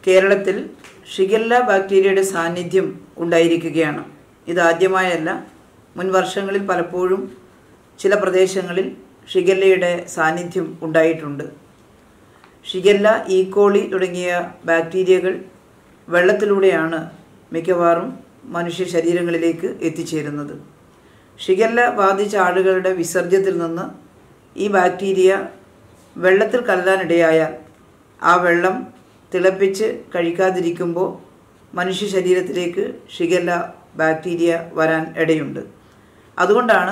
കേരളത്തിൽ ഷിഗല്ല ബാക്ടീരിയയുടെ സാന്നിധ്യം ഉണ്ടായിരിക്കുകയാണ് ഇതാദ്യമായല്ല മുൻ വർഷങ്ങളിൽ പലപ്പോഴും ചില പ്രദേശങ്ങളിൽ ഷിഗല്ലയുടെ സാന്നിധ്യം ഉണ്ടായിട്ടുണ്ട് ഷിഗല്ല ഈക്കോളി തുടങ്ങിയ ബാക്ടീരിയകൾ വെള്ളത്തിലൂടെയാണ് മിക്കവാറും മനുഷ്യ ശരീരങ്ങളിലേക്ക് എത്തിച്ചേരുന്നത് ഷിഗല്ല ബാധിച്ച ആളുകളുടെ വിസർജ്യത്തിൽ നിന്ന് ഈ ബാക്ടീരിയ വെള്ളത്തിൽ കലരാനിടയായാൽ ആ വെള്ളം തിളപ്പിച്ച് കഴിക്കാതിരിക്കുമ്പോൾ മനുഷ്യ ശരീരത്തിലേക്ക് ഷിഗല്ല ബാക്ടീരിയ വരാൻ ഇടയുണ്ട് അതുകൊണ്ടാണ്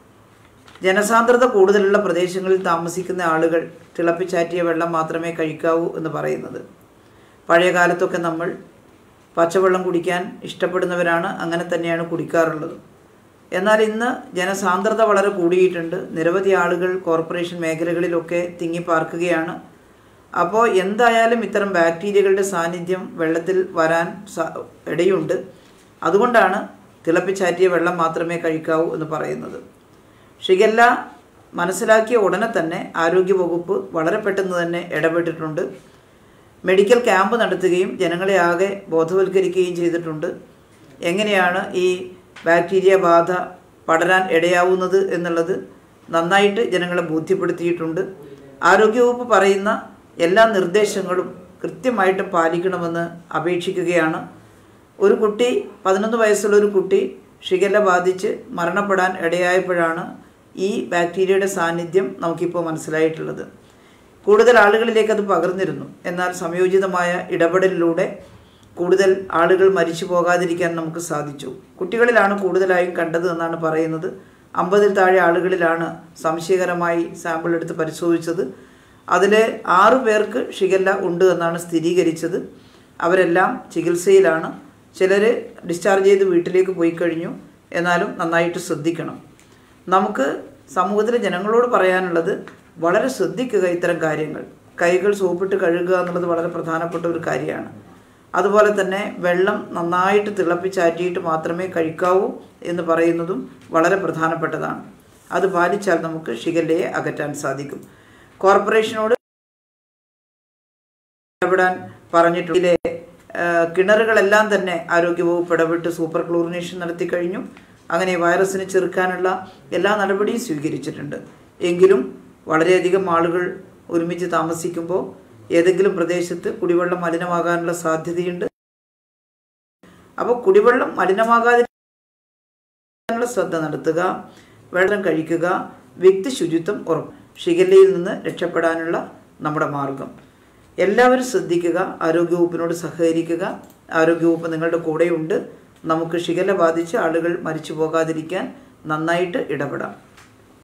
ജനസാന്ദ്രത കൂടുതലുള്ള പ്രദേശങ്ങളിൽ താമസിക്കുന്ന ആളുകൾ തിളപ്പിച്ചാറ്റിയ വെള്ളം മാത്രമേ കഴിക്കാവൂ എന്ന് പറയുന്നത് പഴയ കാലത്തൊക്കെ നമ്മൾ പച്ചവെള്ളം കുടിക്കാൻ ഇഷ്ടപ്പെടുന്നവരാണ് അങ്ങനെ തന്നെയാണ് കുടിക്കാറുള്ളത് എന്നാൽ ഇന്ന് ജനസാന്ദ്രത വളരെ കൂടിയിട്ടുണ്ട് നിരവധി ആളുകൾ കോർപ്പറേഷൻ മേഖലകളിലൊക്കെ തിങ്ങിപ്പാർക്കുകയാണ് അപ്പോൾ എന്തായാലും ഇത്തരം ബാക്ടീരിയകളുടെ സാന്നിധ്യം വെള്ളത്തിൽ വരാൻ സ- ഇടയുണ്ട് അതുകൊണ്ടാണ് തിളപ്പിച്ചാറ്റിയ വെള്ളം മാത്രമേ കഴിക്കാവൂ എന്ന് പറയുന്നത് ഷിഗല്ല മനസ്സിലാക്കിയ ഉടനെ തന്നെ ആരോഗ്യവകുപ്പ് വളരെ പെട്ടെന്ന് തന്നെ ഇടപെട്ടിട്ടുണ്ട് മെഡിക്കൽ ക്യാമ്പ് നടത്തുകയും ജനങ്ങളെ ആകെ ബോധവൽക്കരിക്കുകയും ചെയ്തിട്ടുണ്ട് എങ്ങനെയാണ് ഈ ബാക്ടീരിയ ബാധ പടരാൻ ഇടയാവുന്നത് എന്നുള്ളത് നന്നായിട്ട് ജനങ്ങളെ ബോധ്യപ്പെടുത്തിയിട്ടുണ്ട് ആരോഗ്യവകുപ്പ് പറയുന്ന എല്ലാ നിർദ്ദേശങ്ങളും കൃത്യമായിട്ട് പാലിക്കണമെന്ന് അപേക്ഷിക്കുകയാണ് ഒരു കുട്ടി പതിനൊന്ന് വയസ്സുള്ള ഒരു കുട്ടി ഷിഗല്ല ബാധിച്ച് മരണപ്പെടാൻ ഇടയായപ്പോഴാണ് ഈ ബാക്ടീരിയയുടെ സാന്നിധ്യം നമുക്കിപ്പോൾ മനസ്സിലായിട്ടുള്ളത് കൂടുതൽ ആളുകളിലേക്ക് അത് പകർന്നിരുന്നു എന്നാൽ സംയോജിതമായ ഇടപെടലിലൂടെ കൂടുതൽ ആളുകൾ മരിച്ചു പോകാതിരിക്കാൻ നമുക്ക് സാധിച്ചു കുട്ടികളിലാണ് കൂടുതലായും കണ്ടത് എന്നാണ് പറയുന്നത് അമ്പതിൽ താഴെ ആളുകളിലാണ് സംശയകരമായി സാമ്പിൾ എടുത്ത് പരിശോധിച്ചത് അതിൽ ആറു പേർക്ക് ഷിഗല്ല ഉണ്ട് എന്നാണ് സ്ഥിരീകരിച്ചത് അവരെല്ലാം ചികിത്സയിലാണ് ചിലർ ഡിസ്ചാർജ് ചെയ്ത് വീട്ടിലേക്ക് പോയി കഴിഞ്ഞു എന്നാലും നന്നായിട്ട് ശ്രദ്ധിക്കണം നമുക്ക് സമൂഹത്തിലെ ജനങ്ങളോട് പറയാനുള്ളത് വളരെ ശ്രദ്ധിക്കുക ഇത്തരം കാര്യങ്ങൾ കൈകൾ സോപ്പിട്ട് കഴുകുക എന്നുള്ളത് വളരെ പ്രധാനപ്പെട്ട ഒരു കാര്യമാണ് അതുപോലെ തന്നെ വെള്ളം നന്നായിട്ട് തിളപ്പിച്ചാറ്റിയിട്ട് മാത്രമേ കഴിക്കാവൂ എന്ന് പറയുന്നതും വളരെ പ്രധാനപ്പെട്ടതാണ് അത് പാലിച്ചാൽ നമുക്ക് ഷിഗല്ലയെ അകറ്റാൻ സാധിക്കും കോർപ്പറേഷനോട് ഇടപെടാൻ പറഞ്ഞിട്ടുണ്ട് ഇതിലെ ആ, കിണറുകളെല്ലാം തന്നെ ആരോഗ്യവകുപ്പ് ഇടപെട്ട് സൂപ്പർ ക്ലോറിനേഷൻ നടത്തി കഴിഞ്ഞു അങ്ങനെ വൈറസിനെ ചെറുക്കാനുള്ള എല്ലാ നടപടിയും സ്വീകരിച്ചിട്ടുണ്ട് എങ്കിലും വളരെയധികം ആളുകൾ ഒരുമിച്ച് താമസിക്കുമ്പോൾ ഏതെങ്കിലും പ്രദേശത്ത് കുടിവെള്ളം മലിനമാകാനുള്ള സാധ്യതയുണ്ട് അപ്പോൾ കുടിവെള്ളം മലിനമാകാതിരിക്കാനുള്ള ശ്രദ്ധ നടത്തുക വെള്ളം കഴിക്കുക വ്യക്തി ശുചിത്വം ഉറപ്പ് ഷിഗല്ലയിൽ നിന്ന് രക്ഷപ്പെടാനുള്ള നമ്മുടെ മാർഗം എല്ലാവരും ശ്രദ്ധിക്കുക ആരോഗ്യവകുപ്പിനോട് സഹകരിക്കുക ആരോഗ്യവകുപ്പ് നിങ്ങളുടെ കൂടെയുണ്ട് നമുക്ക് ഷിഗല്ല ബാധിച്ച് ആളുകൾ മരിച്ചു പോകാതിരിക്കാൻ നന്നായിട്ട് ഇടപെടാം